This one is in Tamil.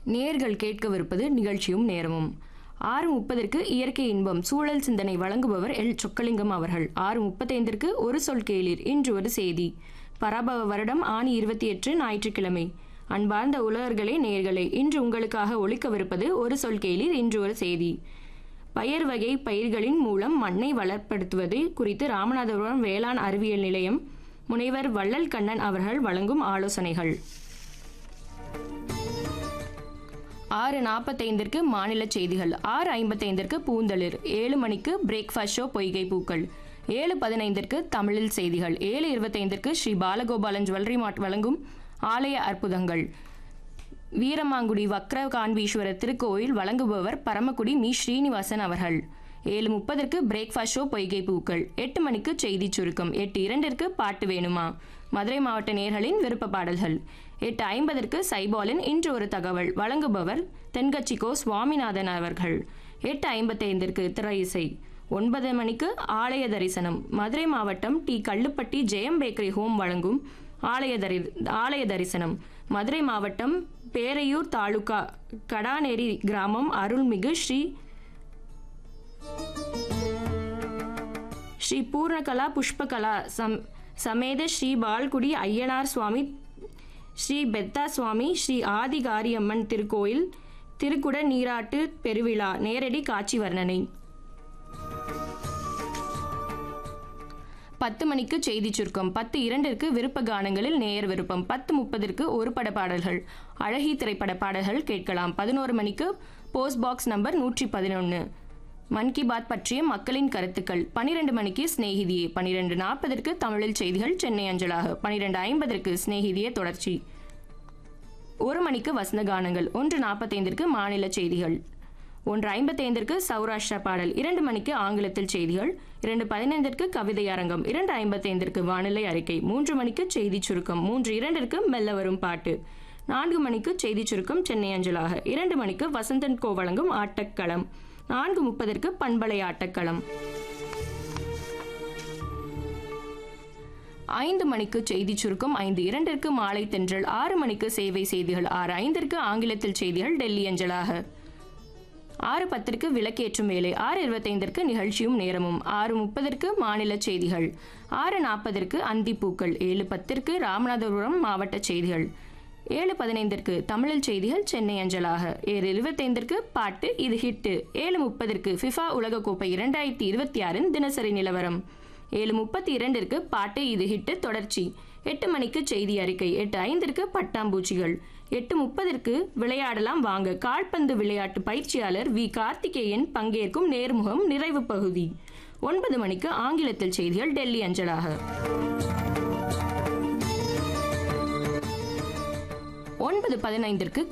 நேர்கள் கேட்கவிருப்பது நிகழ்ச்சியும் நேரமும் ஆறு முப்பதற்கு இயற்கை இன்பம் சூழல் சிந்தனை வழங்குபவர் எல் சொக்கலிங்கம் அவர்கள் ஆறு முப்பத்தைந்திற்கு ஒரு சொல் கேளீர் இன்று ஒரு செய்தி பராபவ வருடம் ஆணி இருபத்தி எட்டு ஞாயிற்றுக்கிழமை அன்பார்ந்த உலகர்களே நேர்களே இன்று உங்களுக்காக ஒழிக்கவிருப்பது ஒரு சொல் கேளீர் இன்று ஒரு செய்தி பயிர் வகை பயிர்களின் மூலம் மண்ணை வளப்படுத்துவது குறித்து ராமநாதபுரம் வேளாண் அறிவியல் நிலையம் முனைவர் வள்ளல் கண்ணன் அவர்கள் வழங்கும் ஆலோசனைகள் ஆறு நாற்பத்தைந்திற்கு மாநில செய்திகள் ஆறு ஐம்பத்தைந்திற்கு பூந்தளிர் ஏழு மணிக்கு பிரேக்ஃபாஸ்ட் ஷோ பொய்கை பூக்கள் ஏழு பதினைந்திற்கு தமிழில் செய்திகள் ஏழு இருபத்தைந்திற்கு ஸ்ரீ பாலகோபாலன் ஜுவல்லரி மார்ட் வழங்கும் ஆலய அற்புதங்கள் வீரமாங்குடி வக்ர காண்பீஸ்வரர் திருக்கோயில் வழங்குபவர் பரமக்குடி மீ ஸ்ரீனிவாசன் அவர்கள் ஏழு முப்பதற்கு பிரேக்ஃபாஸ்ட் ஷோ பொய்கை பூக்கள் எட்டு மணிக்கு செய்தி சுருக்கம் எட்டு இரண்டிற்கு பாட்டு வேணுமா மதுரை மாவட்ட நேர்களின் விருப்ப பாடல்கள் எட்டு ஐம்பதற்கு சைபாலின் இன்று ஒரு தகவல் வழங்குபவர் தென்கட்சிக்கோ சுவாமிநாதன் அவர்கள் எட்டு ஐம்பத்தைந்திற்கு திரை இசை ஒன்பது மணிக்கு ஆலய தரிசனம் மதுரை மாவட்டம் T Kallupatti Jayam bakery home வழங்கும் ஆலய தரி ஆலய தரிசனம் மதுரை மாவட்டம் பேரையூர் தாலுகா கடாநேரி கிராமம் அருள்மிகு ஸ்ரீ ஸ்ரீ பூர்ணகலா புஷ்பகலா சம் சமேத ஸ்ரீ பால்குடி ஐயனார் சுவாமி ஸ்ரீ பெத்தா சுவாமி ஸ்ரீ ஆதிகாரியம்மன் திருக்கோயில் திருக்குட நீராட்டு பெருவிழா நேரடி காட்சி வர்ணனை பத்து மணிக்கு செய்தி சுருக்கம் பத்து இரண்டிற்கு விருப்ப கானங்களில் நேயர் விருப்பம் பத்து முப்பதற்கு ஒரு பட பாடல்கள் அழகி திரைப்பட பாடல்கள் கேட்கலாம் பதினோரு மணிக்கு போஸ்ட் பாக்ஸ் நம்பர் நூற்றி பதினொன்று மன் கி பாத் பற்றிய மக்களின் கருத்துக்கள் பனிரெண்டு மணிக்கு சிநேகிதியே பனிரெண்டு நாற்பதற்கு தமிழில் செய்திகள் சென்னை அஞ்சலாக பனிரெண்டு ஐம்பதற்கு சிநேகிதியே தொடர்ச்சி ஒரு மணிக்கு வசந்த கானங்கள் ஒன்று நாற்பத்தைந்திற்கு மாநில செய்திகள் ஒன்று ஐம்பத்தைந்திற்கு சௌராஷ்டிரா பாடல் இரண்டு மணிக்கு ஆங்கிலத்தில் செய்திகள் இரண்டு பதினைந்திற்கு கவிதை அரங்கம் இரண்டு ஐம்பத்தைந்திற்கு வானிலை அறிக்கை மூன்று மணிக்கு செய்தி சுருக்கம் மூன்று இரண்டிற்கு மெல்ல வரும் பாட்டு நான்கு மணிக்கு செய்தி சுருக்கம் சென்னை அஞ்சலாக இரண்டு மணிக்கு வசந்தன் கோ வழங்கும் ஆட்டக்களம் நான்கு முப்பதற்கு பண்பலை ஆட்டக்களம் ஐந்து மணிக்கு செய்தி சுருக்கம் ஐந்து இரண்டிற்கு மாலை தென்றல் ஆறு மணிக்கு சேவை செய்திகள் ஆறு ஐந்திற்கு ஆங்கிலத்தில் செய்திகள் டெல்லி அஞ்சலாக ஆறு பத்திற்கு விளக்கேற்றும் வேலை ஆறு இருபத்தைந்திற்கு நிகழ்ச்சியும் நேரமும் ஆறு முப்பதற்கு மாநில செய்திகள் ஆறு நாற்பதற்கு அந்திப்பூக்கள் ஏழு பத்திற்கு ராமநாதபுரம் மாவட்ட செய்திகள் ஏழு பதினைந்திற்கு தமிழில் செய்திகள் சென்னை அஞ்சலாக ஏழு இருபத்தைந்திற்கு பாட்டு இது ஹிட்டு ஏழு முப்பதற்கு ஃபிஃபா உலகக்கோப்பை இரண்டாயிரத்தி இருபத்தி ஆறின் தினசரி நிலவரம் ஏழு முப்பத்தி இரண்டிற்கு பாட்டு இது ஹிட்டு தொடர்ச்சி எட்டு மணிக்கு செய்தி அறிக்கை எட்டு ஐந்திற்கு பட்டாம்பூச்சிகள் எட்டு முப்பதற்கு விளையாடலாம் வாங்க கால்பந்து விளையாட்டு பயிற்சியாளர் வி கார்த்திகேயன் பங்கேற்கும் நேர்முகம் நிறைவு பகுதி ஒன்பது மணிக்கு ஆங்கிலத்தில் செய்திகள் டெல்லி அஞ்சலாக ஒன்பது பதினைந்திற்கு